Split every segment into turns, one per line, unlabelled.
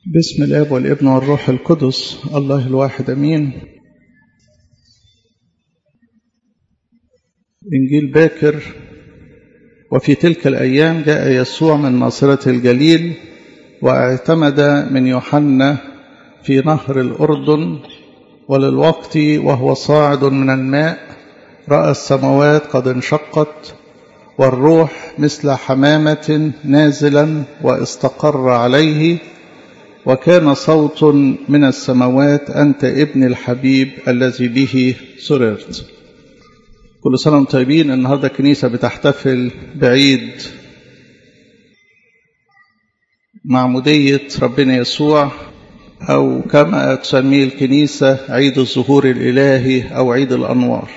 بسم الاب والابن والروح القدس الله الواحد امين انجيل باكر وفي تلك الايام جاء يسوع من ناصره الجليل واعتمد من يوحنا في نهر الاردن وللوقت وهو صاعد من الماء راى السماوات قد انشقت والروح مثل حمامه نازلا واستقر عليه وكان صوت من السماوات أنت ابن الحبيب الذي به سررت كل سنة وانتم طيبين النهاردة الكنيسة بتحتفل بعيد معمودية ربنا يسوع أو كما تسميه الكنيسة عيد الظهور الإلهي أو عيد الأنوار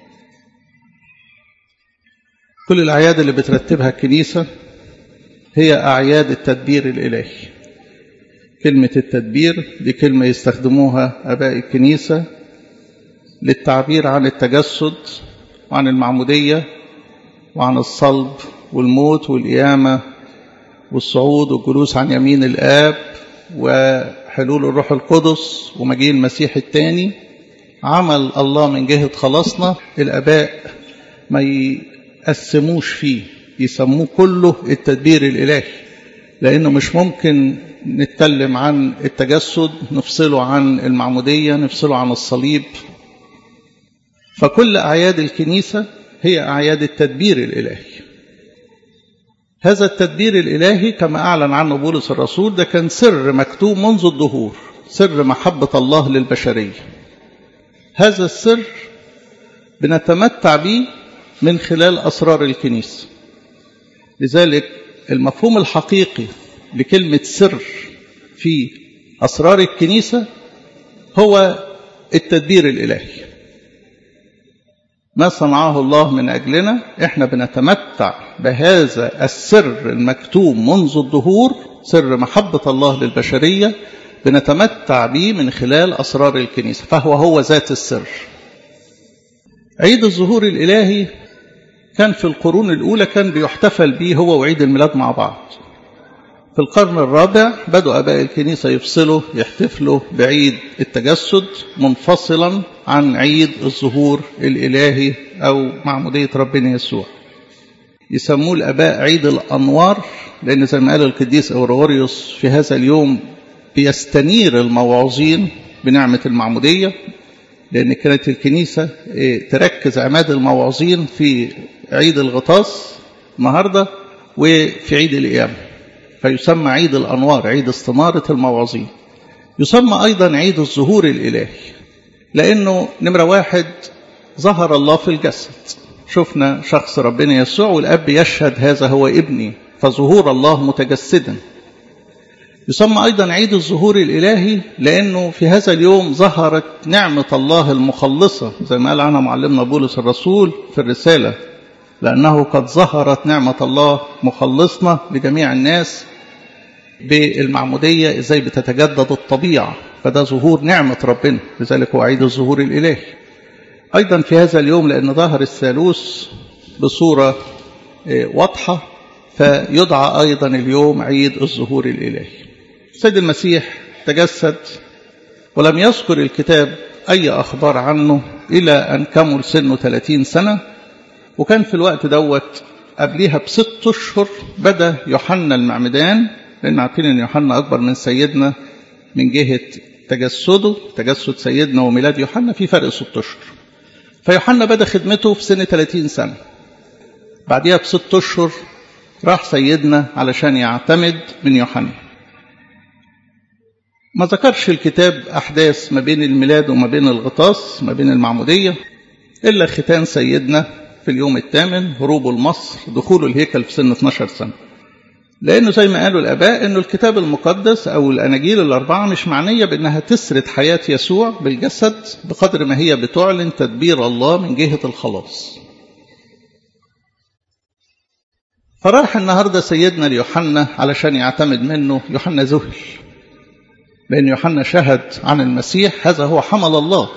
كل الأعياد اللي بترتبها الكنيسة هي أعياد التدبير الإلهي كلمة التدبير دي كلمة يستخدموها أباء الكنيسة للتعبير عن التجسد وعن المعمودية وعن الصلب والموت والقيامة والصعود والجلوس عن يمين الآب وحلول الروح القدس ومجيء المسيح الثاني عمل الله من جهة خلاصنا الآباء ما يقسموش فيه يسموه كله التدبير الإلهي لأنه مش ممكن نتكلم عن التجسد نفصله عن المعمودية نفصله عن الصليب فكل أعياد الكنيسة هي أعياد التدبير الإلهي هذا التدبير الإلهي كما أعلن عنه بولس الرسول ده كان سر مكتوب منذ الظهور سر محبة الله للبشرية هذا السر بنتمتع به من خلال أسرار الكنيسة لذلك المفهوم الحقيقي لكلمة سر في أسرار الكنيسة هو التدبير الإلهي ما صنعه الله من أجلنا إحنا بنتمتع بهذا السر المكتوب منذ الظهور سر محبة الله للبشرية بنتمتع به من خلال أسرار الكنيسة فهو هو ذات السر عيد الظهور الإلهي كان في القرون الأولى كان بيحتفل به هو وعيد الميلاد مع بعض في القرن الرابع بدأوا أباء الكنيسة يفصلوا يحتفلوا بعيد التجسد منفصلا عن عيد الظهور الإلهي أو معمودية ربنا يسوع يسموه الأباء عيد الأنوار لأن زي ما قال القديس أوروريوس في هذا اليوم بيستنير الموعظين بنعمة المعمودية لأن كانت الكنيسة تركز عماد الموعظين في عيد الغطاس النهارده وفي عيد القيامه فيسمى عيد الأنوار عيد استنارة الموعظين يسمى أيضا عيد الظهور الإلهي لأنه نمرة واحد ظهر الله في الجسد شفنا شخص ربنا يسوع والأب يشهد هذا هو ابني فظهور الله متجسدا يسمى أيضا عيد الظهور الإلهي لأنه في هذا اليوم ظهرت نعمة الله المخلصة زي ما قال عنها معلمنا بولس الرسول في الرسالة لأنه قد ظهرت نعمة الله مخلصنا لجميع الناس بالمعمودية إزاي بتتجدد الطبيعة فده ظهور نعمة ربنا لذلك هو عيد الظهور الإلهي أيضا في هذا اليوم لأن ظهر الثالوث بصورة واضحة فيدعى أيضا اليوم عيد الظهور الإلهي سيد المسيح تجسد ولم يذكر الكتاب أي أخبار عنه إلى أن كمل سنه 30 سنة وكان في الوقت دوت قبليها بست اشهر بدا يوحنا المعمدان لان عارفين ان يوحنا اكبر من سيدنا من جهه تجسده تجسد سيدنا وميلاد يوحنا في فرق ست اشهر فيوحنا بدا خدمته في سن 30 سنه بعديها بست اشهر راح سيدنا علشان يعتمد من يوحنا ما ذكرش الكتاب احداث ما بين الميلاد وما بين الغطاس ما بين المعموديه الا ختان سيدنا في اليوم الثامن هروبه لمصر دخوله الهيكل في سن 12 سنة لأنه زي ما قالوا الآباء أنه الكتاب المقدس أو الأناجيل الأربعة مش معنية بأنها تسرد حياة يسوع بالجسد بقدر ما هي بتعلن تدبير الله من جهة الخلاص فراح النهاردة سيدنا ليوحنا علشان يعتمد منه يوحنا ذهل لأن يوحنا شهد عن المسيح هذا هو حمل الله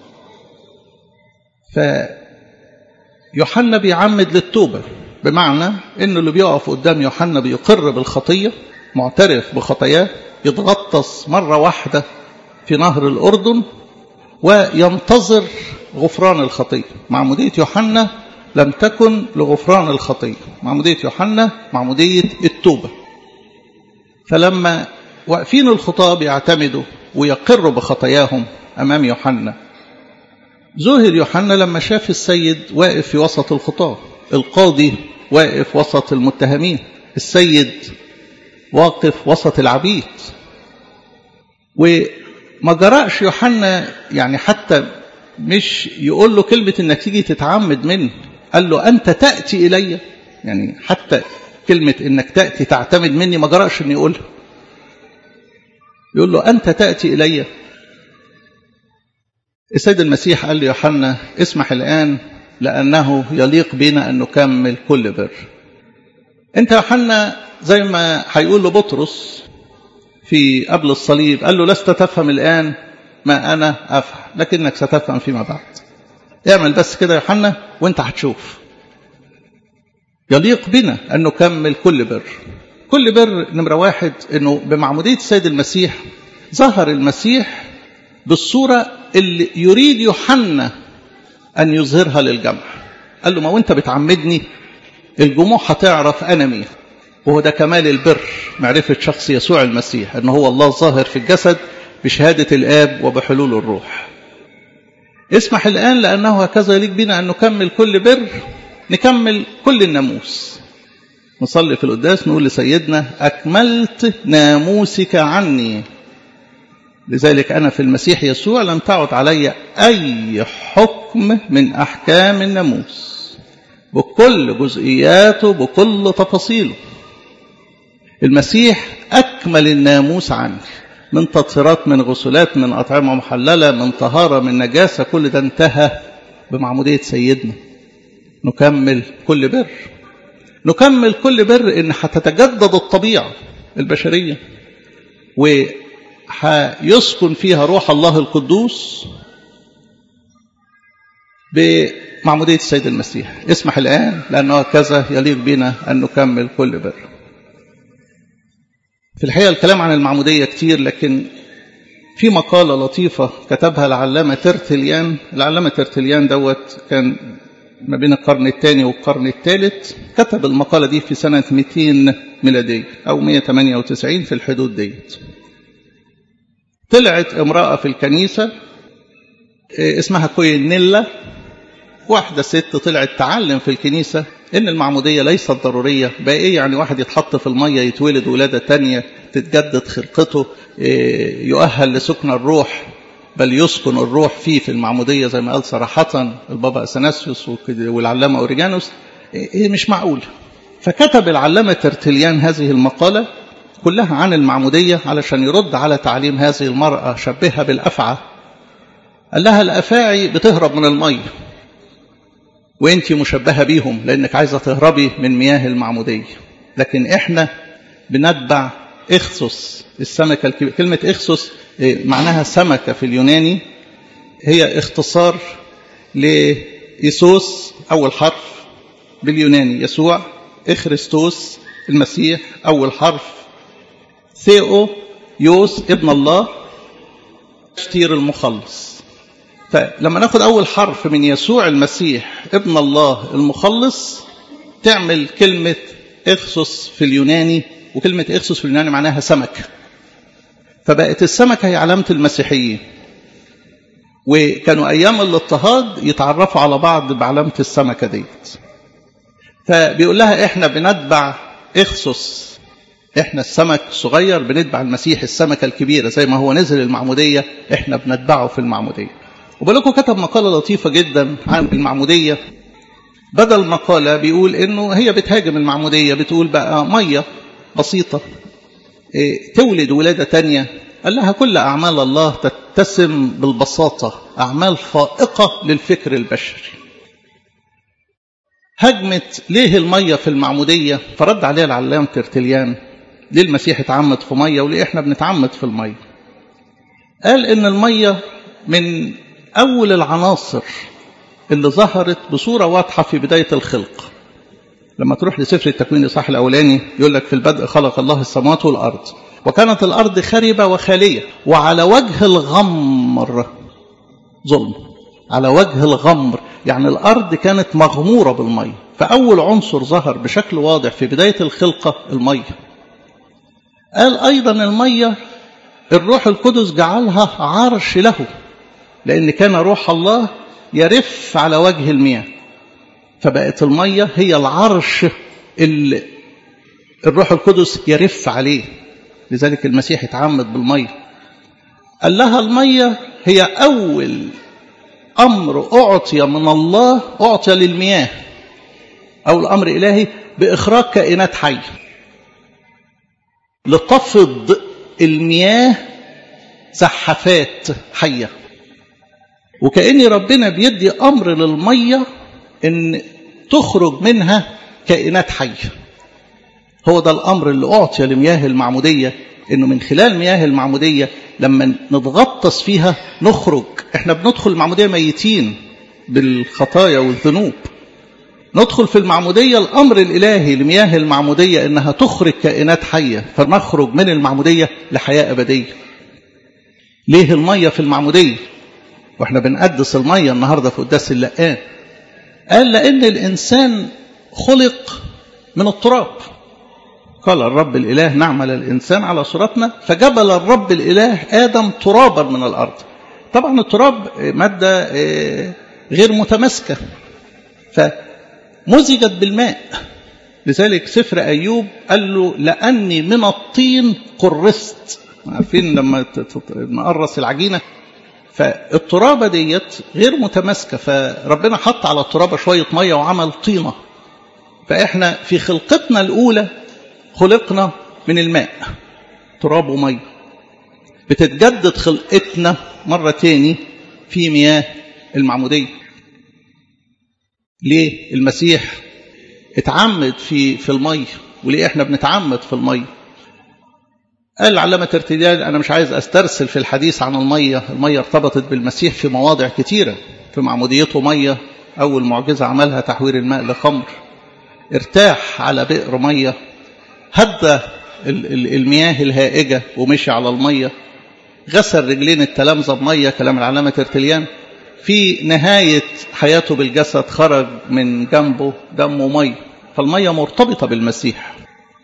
ف يوحنا بيعمد للتوبة بمعنى انه اللي بيقف قدام يوحنا بيقر بالخطية معترف بخطاياه يتغطس مرة واحدة في نهر الأردن وينتظر غفران الخطية معمودية يوحنا لم تكن لغفران الخطية معمودية يوحنا معمودية التوبة فلما واقفين الخطاة بيعتمدوا ويقروا بخطاياهم أمام يوحنا ظهر يوحنا لما شاف السيد واقف في وسط الخطاة القاضي واقف وسط المتهمين السيد واقف وسط العبيد وما جرأش يوحنا يعني حتى مش يقول له كلمة انك تيجي تتعمد منه قال له أنت تأتي إلي يعني حتى كلمة انك تأتي تعتمد مني ما جرأش ان يقولها يقول له أنت تأتي إلي السيد المسيح قال ليوحنا اسمح الآن لأنه يليق بنا أن نكمل كل بر أنت يوحنا زي ما هيقول لبطرس في قبل الصليب قال له لست تفهم الآن ما أنا أفهم لكنك ستفهم فيما بعد اعمل بس كده يا يوحنا وانت هتشوف يليق بنا أن نكمل كل بر كل بر نمرة واحد أنه بمعمودية السيد المسيح ظهر المسيح بالصورة اللي يريد يوحنا أن يظهرها للجمع قال له ما وانت بتعمدني الجموع هتعرف أنا مين وهو ده كمال البر معرفة شخص يسوع المسيح أنه هو الله ظاهر في الجسد بشهادة الآب وبحلول الروح اسمح الآن لأنه هكذا يليق بنا أن نكمل كل بر نكمل كل الناموس نصلي في القداس نقول لسيدنا أكملت ناموسك عني لذلك أنا في المسيح يسوع لم تعد علي أي حكم من أحكام الناموس بكل جزئياته بكل تفاصيله المسيح أكمل الناموس عني من تطهيرات من غسلات من أطعمة محللة من طهارة من نجاسة كل ده انتهى بمعمودية سيدنا نكمل كل بر نكمل كل بر إن هتتجدد الطبيعة البشرية وهيسكن فيها روح الله القدوس بمعمودية السيد المسيح اسمح الآن لأنه كذا يليق بنا أن نكمل كل بر في الحقيقة الكلام عن المعمودية كتير لكن في مقالة لطيفة كتبها العلامة ترتليان العلامة ترتليان دوت كان ما بين القرن الثاني والقرن الثالث كتب المقالة دي في سنة 200 ميلادية أو 198 في الحدود ديت طلعت امرأة في الكنيسة اسمها كوينيلا واحدة ست طلعت تعلم في الكنيسة إن المعمودية ليست ضرورية بقى إيه يعني واحد يتحط في المية يتولد ولادة تانية تتجدد خلقته يؤهل لسكن الروح بل يسكن الروح فيه في المعمودية زي ما قال صراحة البابا أثناسيوس والعلامة أوريجانوس إيه مش معقول فكتب العلامة ترتليان هذه المقالة كلها عن المعمودية علشان يرد على تعليم هذه المرأة شبهها بالأفعى قال لها الأفاعي بتهرب من المية وانت مشبهة بيهم لأنك عايزة تهربي من مياه المعمودية لكن احنا بنتبع اخسس السمكة الكبيرة كلمة اخسس معناها سمكة في اليوناني هي اختصار لإيسوس أول حرف باليوناني يسوع إخريستوس المسيح أول حرف ثيو يوس ابن الله شتير المخلص فلما ناخد أول حرف من يسوع المسيح ابن الله المخلص تعمل كلمة إخسس في اليوناني وكلمة إخسس في اليوناني معناها سمكة فبقت السمكة هي علامة المسيحيين وكانوا أيام الاضطهاد يتعرفوا على بعض بعلامة السمكة ديت فبيقول لها إحنا بنتبع إخسس إحنا السمك الصغير بنتبع المسيح السمكة الكبيرة زي ما هو نزل المعمودية إحنا بنتبعه في المعمودية وبالكم كتب مقالة لطيفة جدا عن المعمودية بدل مقالة بيقول إنه هي بتهاجم المعمودية بتقول بقى مية بسيطة تولد ولادة تانية قال لها كل أعمال الله تتسم بالبساطة أعمال فائقة للفكر البشري هجمت ليه المية في المعمودية فرد عليها العلام ترتليان ليه المسيح اتعمد في مية وليه احنا بنتعمد في المية قال ان المية من أول العناصر اللي ظهرت بصورة واضحة في بداية الخلق لما تروح لسفر التكوين الإصحاح الأولاني يقول لك في البدء خلق الله السماوات والأرض وكانت الأرض خربة وخالية وعلى وجه الغمر ظلم على وجه الغمر يعني الأرض كانت مغمورة بالمية فأول عنصر ظهر بشكل واضح في بداية الخلقة المية قال أيضا المية الروح القدس جعلها عرش له لأن كان روح الله يرف على وجه المياه فبقت المية هي العرش اللي الروح القدس يرف عليه لذلك المسيح اتعمد بالمية قال لها المية هي أول أمر أعطي من الله أعطي للمياه أول أمر إلهي بإخراج كائنات حية لتفض المياه زحفات حية وكأن ربنا بيدي أمر للمية إن تخرج منها كائنات حية هو ده الأمر اللي أعطي لمياه المعمودية إنه من خلال مياه المعمودية لما نتغطس فيها نخرج إحنا بندخل المعمودية ميتين بالخطايا والذنوب ندخل في المعمودية الأمر الإلهي لمياه المعمودية إنها تخرج كائنات حية فنخرج من المعمودية لحياة أبدية ليه المية في المعمودية واحنا بنقدس المية النهاردة في قداس اللقان قال لأن الإنسان خلق من التراب قال الرب الإله نعمل الإنسان على صورتنا فجبل الرب الإله آدم ترابا من الأرض طبعا التراب مادة غير متماسكة فمزجت بالماء لذلك سفر أيوب قال له لأني من الطين قرست عارفين لما نقرص العجينة فالترابة ديت غير متماسكة فربنا حط على الترابة شوية مية وعمل طينة فإحنا في خلقتنا الأولى خلقنا من الماء تراب ومية بتتجدد خلقتنا مرة تاني في مياه المعمودية ليه المسيح اتعمد في في المية وليه احنا بنتعمد في المية قال علامة ارتداد أنا مش عايز أسترسل في الحديث عن المية المية ارتبطت بالمسيح في مواضع كتيرة في معموديته مية أول معجزة عملها تحوير الماء لخمر ارتاح على بئر مية هدى المياه الهائجة ومشي على المية غسل رجلين التلامذة بمية كلام العلامة ترتليان في نهاية حياته بالجسد خرج من جنبه دمه مية فالمية مرتبطة بالمسيح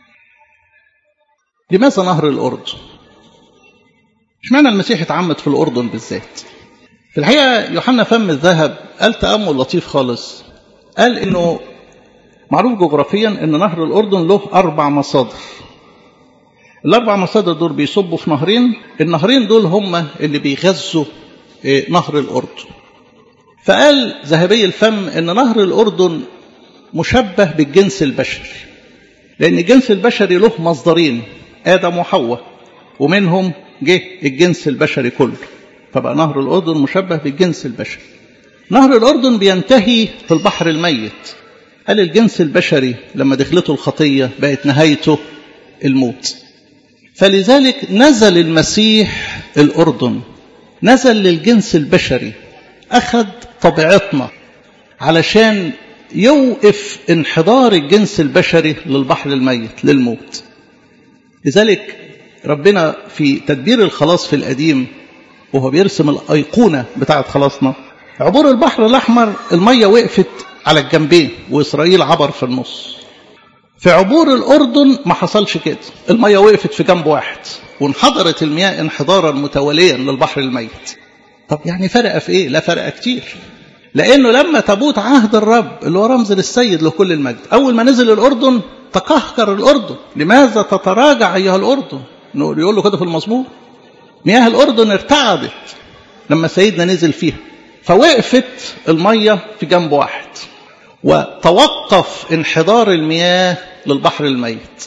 لماذا نهر الأردن اشمعنى المسيح اتعمد في الأردن بالذات في الحقيقة يوحنا فم الذهب قال تأمل لطيف خالص قال انه معروف جغرافيا ان نهر الأردن له أربع مصادر الأربع مصادر دول بيصبوا في نهرين النهرين دول هم اللي بيغذوا نهر الأردن فقال ذهبي الفم ان نهر الأردن مشبه بالجنس البشري لأن الجنس البشري له مصدرين آدم وحواء ومنهم جه الجنس البشري كله فبقى نهر الأردن مشبه بالجنس البشري نهر الأردن بينتهي في البحر الميت قال الجنس البشري لما دخلته الخطية بقت نهايته الموت فلذلك نزل المسيح الأردن نزل للجنس البشري أخذ طبيعتنا علشان يوقف انحدار الجنس البشري للبحر الميت للموت لذلك ربنا في تدبير الخلاص في القديم وهو بيرسم الأيقونة بتاعة خلاصنا عبور البحر الأحمر المية وقفت على الجنبين وإسرائيل عبر في النص في عبور الأردن ما حصلش كده المية وقفت في جنب واحد وانحدرت المياه انحدارا متواليا للبحر الميت طب يعني فرق في ايه لا فرق كتير لانه لما تابوت عهد الرب اللي هو رمز للسيد لكل المجد اول ما نزل الاردن تكهكر الاردن لماذا تتراجع ايها الاردن يقول له كده في المزمور مياه الاردن ارتعدت لما سيدنا نزل فيها فوقفت الميه في جنب واحد وتوقف انحدار المياه للبحر الميت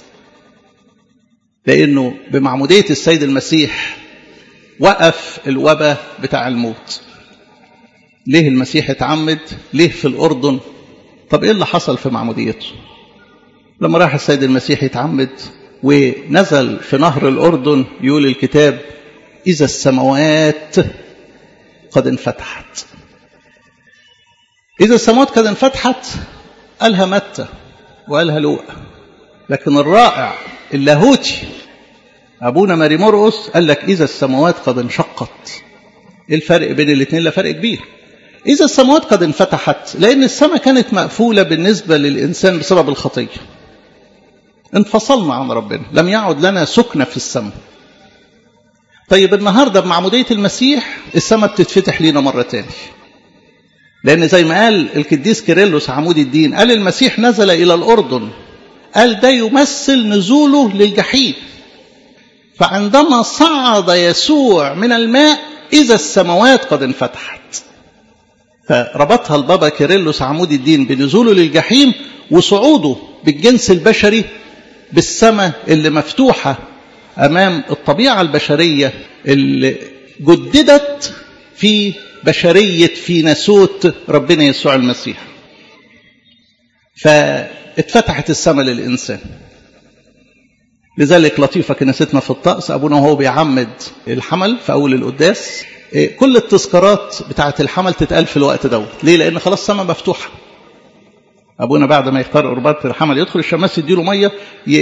لانه بمعموديه السيد المسيح وقف الوباء بتاع الموت ليه المسيح اتعمد ليه في الأردن طب إيه اللي حصل في معموديته لما راح السيد المسيح يتعمد ونزل في نهر الأردن يقول الكتاب إذا السماوات قد انفتحت إذا السماوات قد انفتحت قالها متى وقالها لوقا لكن الرائع اللاهوتي أبونا ماري مرقس قال لك إذا السماوات قد انشقت إيه الفرق بين الاثنين لا فرق كبير إذا السماوات قد انفتحت لأن السماء كانت مقفولة بالنسبة للإنسان بسبب الخطية انفصلنا عن ربنا لم يعد لنا سكنة في السماء طيب النهاردة بمعمودية المسيح السماء بتتفتح لينا مرة تاني لأن زي ما قال القديس كيرلس عمود الدين قال المسيح نزل إلى الأردن قال ده يمثل نزوله للجحيم فعندما صعد يسوع من الماء إذا السماوات قد انفتحت فربطها البابا كيرلس عمود الدين بنزوله للجحيم وصعوده بالجنس البشري بالسماء اللي مفتوحة أمام الطبيعة البشرية اللي جددت في بشرية في ناسوت ربنا يسوع المسيح فاتفتحت السماء للإنسان لذلك لطيفة كنيستنا في الطقس أبونا وهو بيعمد الحمل في أول القداس كل التذكارات بتاعة الحمل تتقال في الوقت دوت ليه لأن خلاص السماء مفتوحة أبونا بعد ما يختار قربانة الحمل يدخل الشماس يديله مية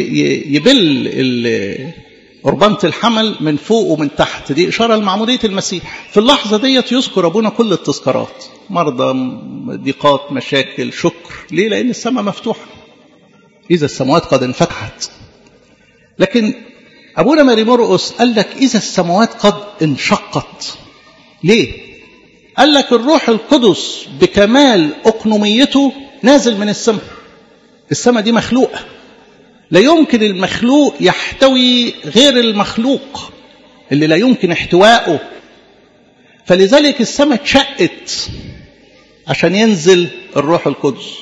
يبل قربانة الحمل من فوق ومن تحت دي إشارة لمعمودية المسيح في اللحظة ديت يذكر أبونا كل التذكارات مرضى ضيقات مشاكل شكر ليه لأن السماء مفتوحة إذا السماوات قد انفتحت لكن أبونا ماري مرقس قال لك إذا السماوات قد انشقت ليه قال لك الروح القدس بكمال أقنوميته نازل من السماء السماء دي مخلوقة لا يمكن المخلوق يحتوي غير المخلوق اللي لا يمكن احتواءه فلذلك السماء اتشقت عشان ينزل الروح القدس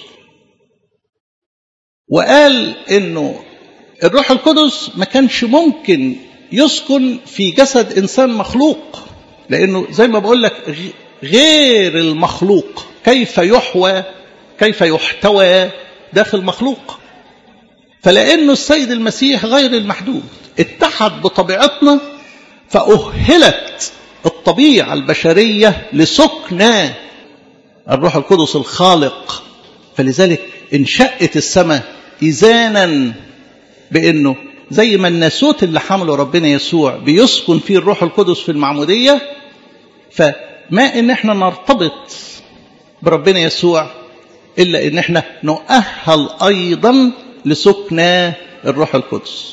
وقال انه الروح القدس ما كانش ممكن يسكن في جسد انسان مخلوق لانه زي ما بقول لك غير المخلوق كيف يحوى كيف يحتوى داخل مخلوق فلانه السيد المسيح غير المحدود اتحد بطبيعتنا فاهلت الطبيعه البشريه لسكنى الروح القدس الخالق فلذلك انشقت السماء اذانا بانه زي ما الناسوت اللي حمله ربنا يسوع بيسكن فيه الروح القدس في المعموديه فما ان احنا نرتبط بربنا يسوع الا ان احنا نؤهل ايضا لسكنى الروح القدس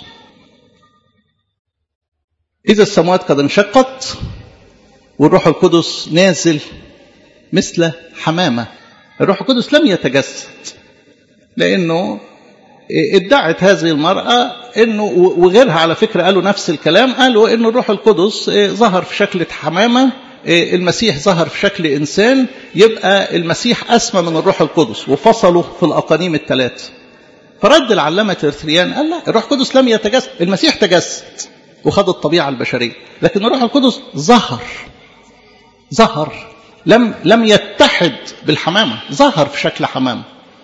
اذا السماوات قد انشقت والروح القدس نازل مثل حمامه الروح القدس لم يتجسد لانه ادعت هذه المرأة انه وغيرها على فكرة قالوا نفس الكلام قالوا ان الروح القدس ظهر في شكل حمامة المسيح ظهر في شكل انسان يبقى المسيح اسمى من الروح القدس وفصلوا في الاقانيم الثلاثة فرد العلامة ترتريان قال لا الروح القدس لم يتجسد المسيح تجسد وخد الطبيعة البشرية لكن الروح القدس ظهر ظهر لم لم يتحد بالحمامة ظهر في شكل حمامة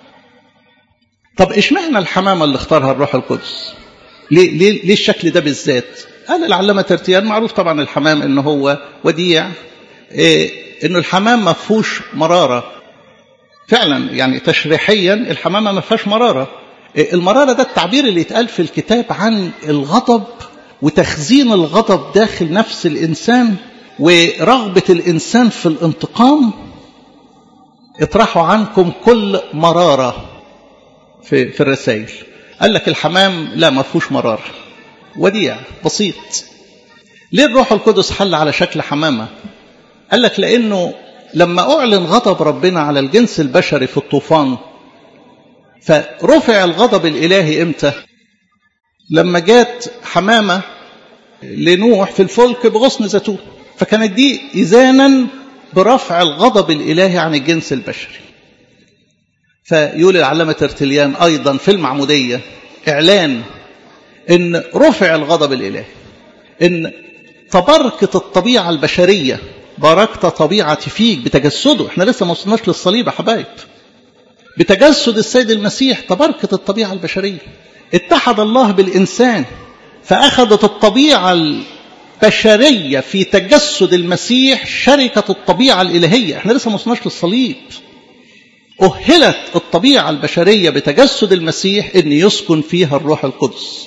طب اشمعنى الحمامة اللي اختارها الروح القدس ليه, ليه, ليه الشكل ده بالذات قال العلامة ترتيان معروف طبعا الحمام ان هو وديع إيه انه الحمام ما فيهوش مرارة فعلا يعني تشريحيا الحمامة ما فيهاش مرارة إيه المرارة ده التعبير اللي يتقال في الكتاب عن الغضب وتخزين الغضب داخل نفس الإنسان ورغبة الإنسان في الانتقام اطرحوا عنكم كل مرارة في, في الرسائل قال لك الحمام لا ما فيهوش مرارة وديع بسيط ليه الروح القدس حل على شكل حمامة قال لك لأنه لما أعلن غضب ربنا على الجنس البشري في الطوفان فرفع الغضب الإلهي إمتى لما جات حمامة لنوح في الفلك بغصن زيتون فكانت دي إذانا برفع الغضب الإلهي عن الجنس البشري فيقول العلامة ترتليان أيضا في المعمودية إعلان إن رفع الغضب الإلهي إن تبركة الطبيعة البشرية باركت طبيعتي فيك بتجسده احنا لسه ما وصلناش للصليب يا حبايب بتجسد السيد المسيح تبركة الطبيعة البشرية اتحد الله بالإنسان فأخذت الطبيعة البشرية في تجسد المسيح شركة الطبيعة الإلهية احنا لسه ما وصلناش للصليب أهلت الطبيعة البشرية بتجسد المسيح أن يسكن فيها الروح القدس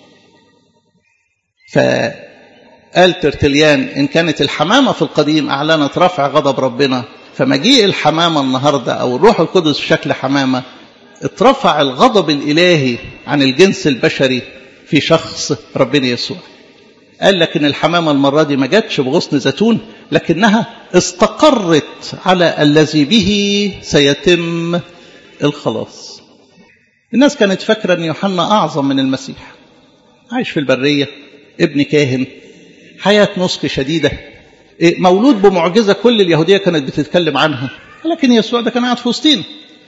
فقال ترتليان إن كانت الحمامة في القديم أعلنت رفع غضب ربنا فمجيء الحمامة النهاردة أو الروح القدس في شكل حمامة اترفع الغضب الإلهي عن الجنس البشري في شخص ربنا يسوع قال لك ان الحمامه المره دي ما جاتش بغصن زيتون لكنها استقرت على الذي به سيتم الخلاص الناس كانت فاكره ان يوحنا اعظم من المسيح عايش في البريه ابن كاهن حياه نسك شديده مولود بمعجزه كل اليهوديه كانت بتتكلم عنها لكن يسوع ده كان قاعد في وسطينا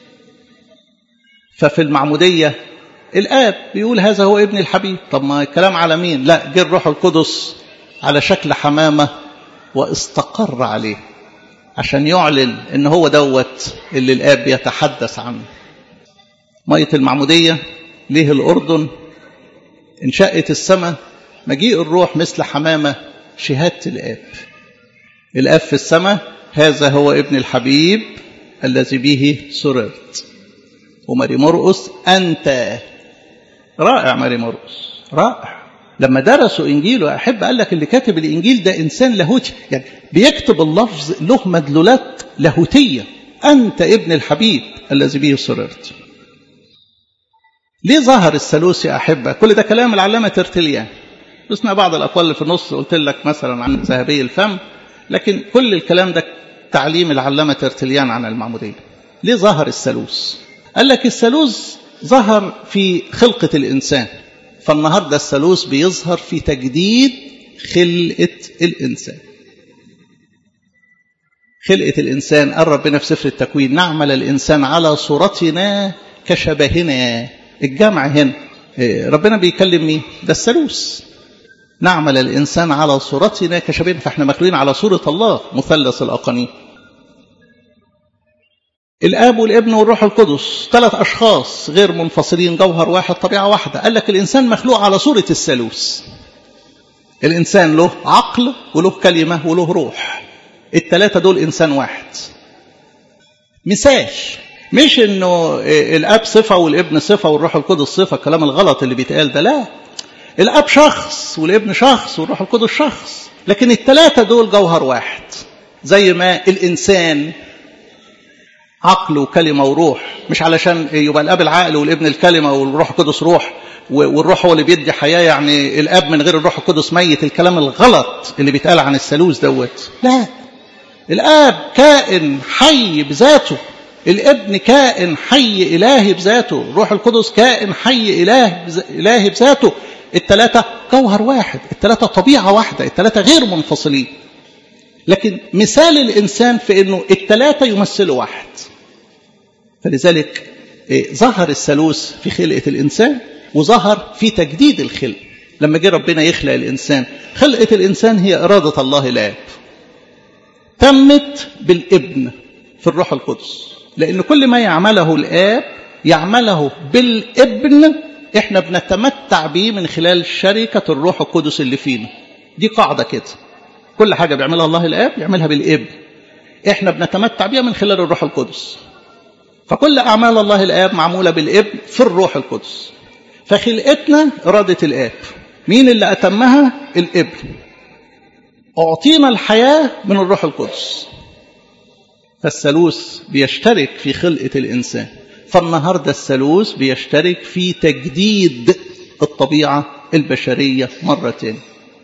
ففي المعموديه الآب بيقول هذا هو ابن الحبيب طب ما الكلام على مين لا جه الروح القدس على شكل حمامة واستقر عليه عشان يعلن ان هو دوت اللي الآب بيتحدث عنه مية المعمودية ليه الأردن انشقت السماء مجيء الروح مثل حمامة شهادة الآب الآب في السماء هذا هو ابن الحبيب الذي به سررت وماري مرقس أنت رائع ماري مرقس رائع لما درسوا انجيله احب قال لك اللي كاتب الانجيل ده انسان لاهوتي يعني بيكتب اللفظ له مدلولات لاهوتيه انت ابن الحبيب الذي به سررت ليه ظهر الثالوث يا احبه كل ده كلام العلامه ترتليان اسمع بعض الاقوال اللي في النص قلت لك مثلا عن ذهبي الفم لكن كل الكلام ده تعليم العلامه ترتليان عن المعموديه ليه ظهر الثالوث قال لك الثالوث ظهر في خلقة الإنسان فالنهاردة الثالوث بيظهر في تجديد خلقة الإنسان خلقة الإنسان قال ربنا في سفر التكوين نعمل الإنسان على صورتنا كشبهنا الجمع هنا ربنا بيكلم مين ده الثالوث نعمل الإنسان على صورتنا كشبهنا فإحنا مخلوقين على صورة الله مثلث الأقانيم الاب والابن والروح القدس ثلاث اشخاص غير منفصلين جوهر واحد طبيعه واحده قال لك الانسان مخلوق على صوره الثالوث الانسان له عقل وله كلمه وله روح الثلاثه دول انسان واحد مثال مش انه الاب صفه والابن صفه والروح القدس صفه الكلام الغلط اللي بيتقال ده لا الاب شخص والابن شخص والروح القدس شخص لكن الثلاثه دول جوهر واحد زي ما الانسان عقل وكلمه وروح مش علشان يبقى الاب العقل والابن الكلمه والروح القدس روح والروح هو اللي بيدي حياه يعني الاب من غير الروح القدس ميت الكلام الغلط اللي بيتقال عن الثالوث دوت لا الاب كائن حي بذاته الابن كائن حي الهي بذاته الروح القدس كائن حي اله الهي بذاته الثلاثه جوهر واحد الثلاثه طبيعه واحده الثلاثه غير منفصلين لكن مثال الإنسان في أنه الثلاثة يمثلوا واحد فلذلك ظهر الثالوث في خلقة الإنسان وظهر في تجديد الخلق لما جه ربنا يخلق الإنسان خلقة الإنسان هي إرادة الله الآب تمت بالابن في الروح القدس لأن كل ما يعمله الآب يعمله بالابن احنا بنتمتع به من خلال شركة الروح القدس اللي فينا دي قاعدة كده كل حاجة بيعملها الله الآب يعملها بالابن احنا بنتمتع بيها من خلال الروح القدس فكل أعمال الله الآب معمولة بالابن في الروح القدس فخلقتنا إرادة الآب مين اللي أتمها الابن أعطينا الحياة من الروح القدس فالثالوث بيشترك في خلقة الإنسان فالنهاردة الثالوث بيشترك في تجديد الطبيعة البشرية مرة تانية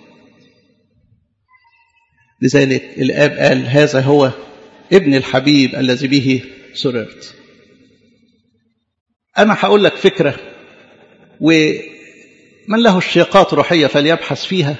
لذلك الآب قال هذا هو ابن الحبيب الذي به سررت أنا هقول لك فكرة ومن له اشتياقات روحية فليبحث فيها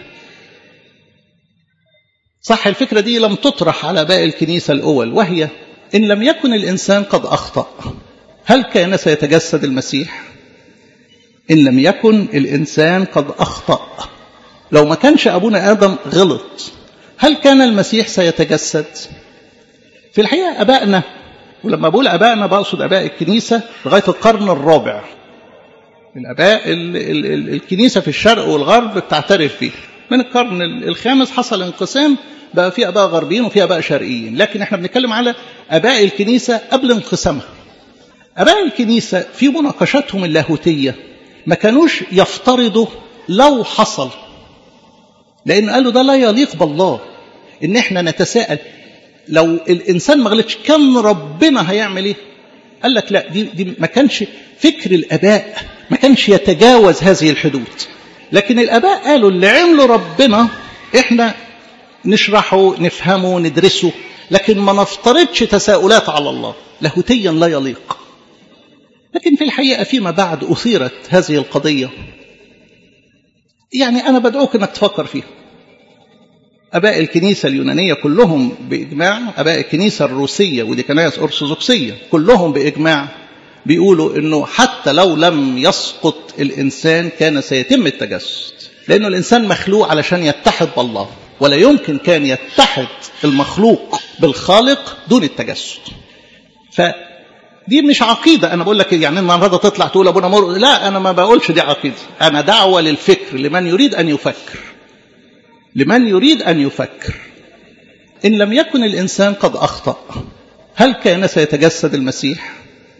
صح الفكرة دي لم تطرح على باقي الكنيسة الأول وهي إن لم يكن الإنسان قد أخطأ هل كان سيتجسد المسيح إن لم يكن الإنسان قد أخطأ لو ما كانش أبونا آدم غلط هل كان المسيح سيتجسد في الحقيقة أبائنا ولما بقول أبائنا بقصد أباء الكنيسة لغاية القرن الرابع الأباء ال ال ال الكنيسة في الشرق والغرب بتعترف فيه من القرن الخامس حصل انقسام بقى في أباء غربيين وفي أباء شرقيين لكن احنا بنتكلم على أباء الكنيسة قبل انقسامها اباء الكنيسه في مناقشاتهم اللاهوتيه ما كانوش يفترضوا لو حصل لان قالوا ده لا يليق بالله ان احنا نتساءل لو الانسان ما غلطش كان ربنا هيعمل ايه قال لك لا دي, دي ما كانش فكر الاباء ما كانش يتجاوز هذه الحدود لكن الاباء قالوا اللي عمله ربنا احنا نشرحه نفهمه ندرسه لكن ما نفترضش تساؤلات على الله لاهوتيا لا يليق لكن في الحقيقه فيما بعد اثيرت هذه القضيه يعني انا بدعوك انك تفكر فيها اباء الكنيسه اليونانيه كلهم باجماع اباء الكنيسه الروسيه ودي كنائس ارثوذكسيه كلهم باجماع بيقولوا انه حتى لو لم يسقط الانسان كان سيتم التجسد لانه الانسان مخلوق علشان يتحد بالله ولا يمكن كان يتحد المخلوق بالخالق دون التجسد فدي مش عقيده انا بقول لك يعني النهارده تطلع تقول ابونا مر لا انا ما بقولش دي عقيده انا دعوه للفكر لمن يريد ان يفكر لمن يريد ان يفكر ان لم يكن الانسان قد اخطا هل كان سيتجسد المسيح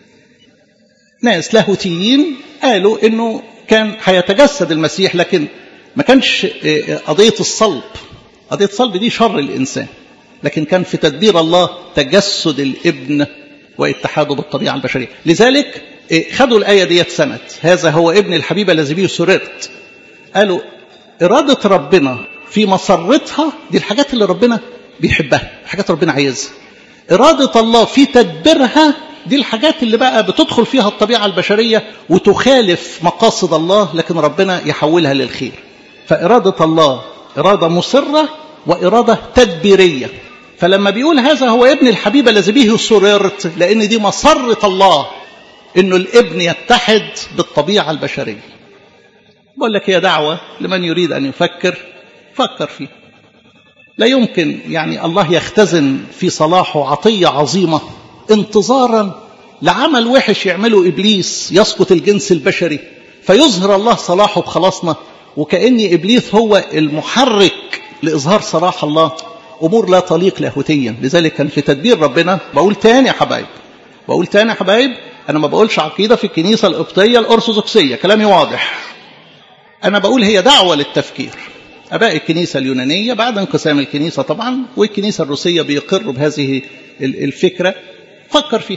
ناس لاهوتيين قالوا انه كان هيتجسد المسيح لكن ما كانش قضيه الصلب قضيه الصلب دي شر الانسان لكن كان في تدبير الله تجسد الابن واتحاده بالطبيعه البشريه لذلك خدوا الايه ديت سنه هذا هو ابن الحبيب الذي به سررت قالوا اراده ربنا في مسرتها دي الحاجات اللي ربنا بيحبها حاجات ربنا عايزها إرادة الله في تدبيرها دي الحاجات اللي بقى بتدخل فيها الطبيعة البشرية وتخالف مقاصد الله لكن ربنا يحولها للخير فإرادة الله إرادة مصرة وإرادة تدبيرية فلما بيقول هذا هو ابن الحبيب الذي به سررت لأن دي مسرة الله إنه الابن يتحد بالطبيعة البشرية بقول لك هي دعوة لمن يريد أن يفكر فكر فيه لا يمكن يعني الله يختزن في صلاحه عطية عظيمة انتظارا لعمل وحش يعمله إبليس يسقط الجنس البشري فيظهر الله صلاحه بخلاصنا وكأن إبليس هو المحرك لإظهار صلاح الله أمور لا تليق لاهوتيا لذلك كان في تدبير ربنا بقول تاني يا حبايب بقول تاني يا حبايب أنا ما بقولش عقيدة في الكنيسة القبطية الأرثوذكسية كلامي واضح أنا بقول هي دعوة للتفكير أباء الكنيسة اليونانية بعد انقسام الكنيسة طبعا والكنيسة الروسية بيقروا بهذه الفكرة فكر فيها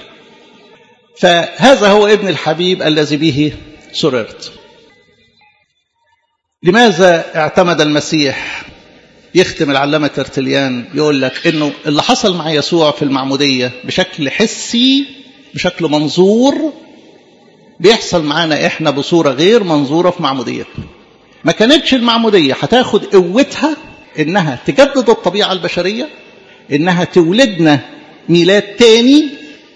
فهذا هو ابن الحبيب الذي به سررت لماذا اعتمد المسيح يختم العلامة ترتليان يقول لك انه اللي حصل مع يسوع في المعمودية بشكل حسي بشكل منظور بيحصل معانا احنا بصورة غير منظورة في معموديتنا ما كانتش المعمودية هتاخد قوتها انها تجدد الطبيعة البشرية انها تولدنا ميلاد تاني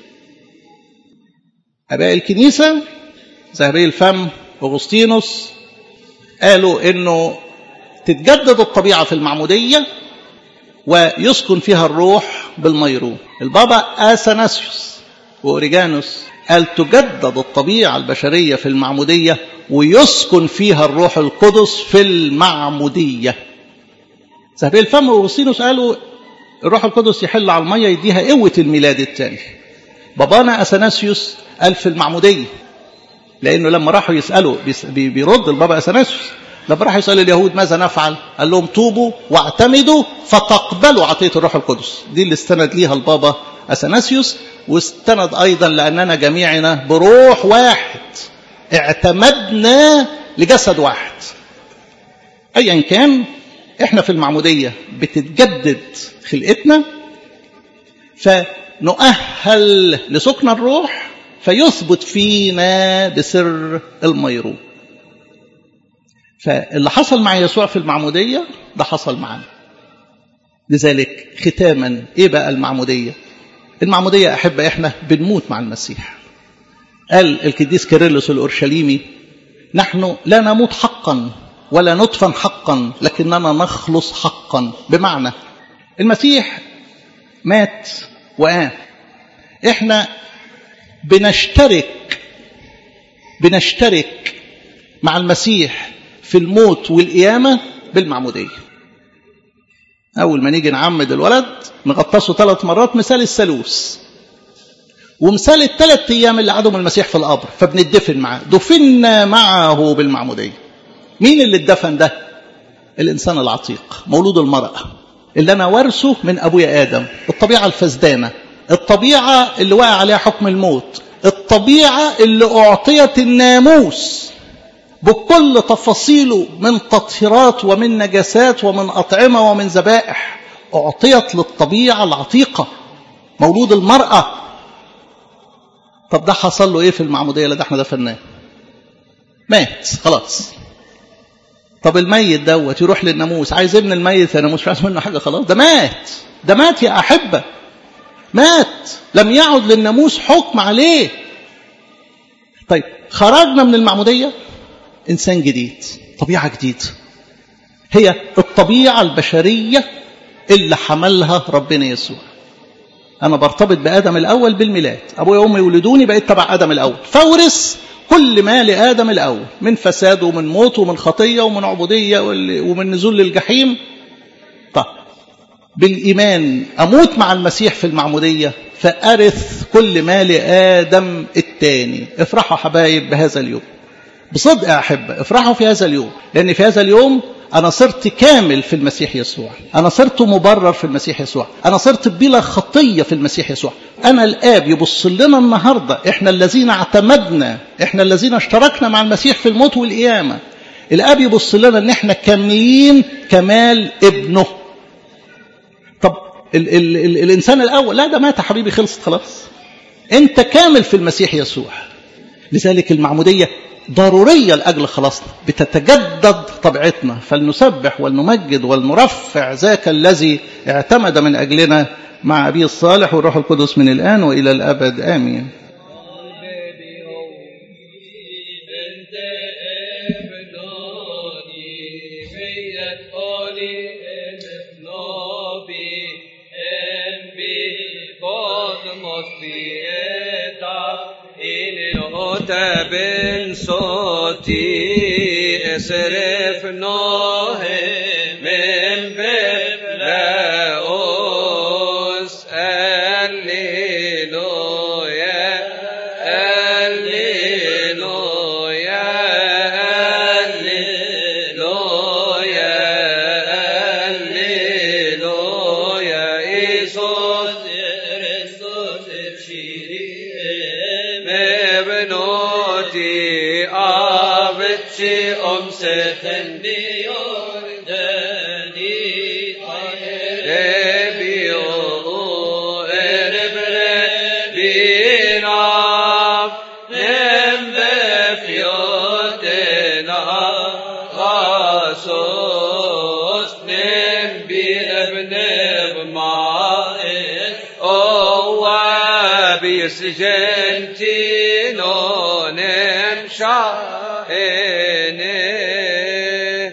اباء الكنيسة ذهبي الفم اغسطينوس قالوا انه تتجدد الطبيعة في المعمودية ويسكن فيها الروح بالميرون البابا اثناسيوس واوريجانوس قال تجدد الطبيعة البشرية في المعمودية ويسكن فيها الروح القدس في المعمودية ذهبي الفم واغسطينوس قالوا الروح القدس يحل على المية يديها قوة الميلاد الثاني بابانا أثناسيوس قال في المعمودية لأنه لما راحوا يسألوا بيرد البابا أثناسيوس لما راحوا يسألوا اليهود ماذا نفعل قال لهم توبوا واعتمدوا فتقبلوا عطية الروح القدس دي اللي استند ليها البابا أثناسيوس واستند أيضا لأننا جميعنا بروح واحد اعتمدنا لجسد واحد أيا كان احنا في المعمودية بتتجدد خلقتنا فنؤهل لسكن الروح فيثبت فينا بسر الميرون فاللي حصل مع يسوع في المعمودية ده حصل معنا لذلك ختاما ايه بقى المعمودية المعمودية أحب إحنا بنموت مع المسيح قال القديس كيرلس الأورشليمي نحن لا نموت حقا ولا ندفن حقا لكننا نخلص حقا بمعنى المسيح مات وقام احنا بنشترك بنشترك مع المسيح في الموت والقيامة بالمعمودية أول ما نيجي نعمد الولد نغطسه ثلاث مرات مثال الثالوث ومثال الثلاث أيام اللي قعدهم المسيح في القبر فبندفن معاه دفنا معه بالمعمودية مين اللي اتدفن ده الإنسان العتيق مولود المرأة اللي أنا ورثه من أبويا آدم الطبيعة الفسدانة الطبيعة اللي وقع عليها حكم الموت الطبيعة اللي أعطيت الناموس بكل تفاصيله من تطهيرات ومن نجاسات ومن أطعمة ومن ذبائح أعطيت للطبيعة العتيقة مولود المرأة طب ده حصل له إيه في المعمودية لا ده احنا دفناه مات خلاص طب الميت دوت يروح للناموس عايز ابن الميت يا ناموس مش عايز منه حاجة خلاص ده مات ده مات يا أحبة مات لم يعد للناموس حكم عليه طيب خرجنا من المعمودية إنسان جديد طبيعة جديدة هي الطبيعة البشرية اللي حملها ربنا يسوع أنا برتبط بآدم الأول بالميلاد أبويا وأمي يولدوني بقيت تبع آدم الأول فورث كل ما لآدم الأول من فساد ومن موت ومن خطية ومن عبودية ومن نزول للجحيم طيب بالإيمان أموت مع المسيح في المعمودية فأرث كل ما لآدم الثاني افرحوا حبايب بهذا اليوم بصدق يا أحبة افرحوا في هذا اليوم لأن في هذا اليوم أنا صرت كامل في المسيح يسوع أنا صرت مبرر في المسيح يسوع أنا صرت بلا خطية في المسيح يسوع أنا الآب يبص لنا النهاردة إحنا الذين اعتمدنا إحنا الذين اشتركنا مع المسيح في الموت والقيامة الآب يبص لنا إن إحنا كاملين كمال ابنه طب ال ال ال الإنسان الأول لا ده مات يا حبيبي خلصت خلاص أنت كامل في المسيح يسوع لذلك المعمودية ضرورية لأجل خلاصنا بتتجدد طبيعتنا فلنسبح ولنمجد ولنرفع ذاك الذي اعتمد من أجلنا مع أبي الصالح والروح القدس من الآن وإلى الأبد آمين
بن صوتي اصرف نوه من بفلاوس الليلويا الليلويا الليلويا الليلويا إيسوس كريستوس بشيري مبنوتي أبتشي أمسخن ديور داني ربيو رب ربينا نم بفيوتنا غاسوس نم بابن بمائه أو بيسجنتي نونم شاهنه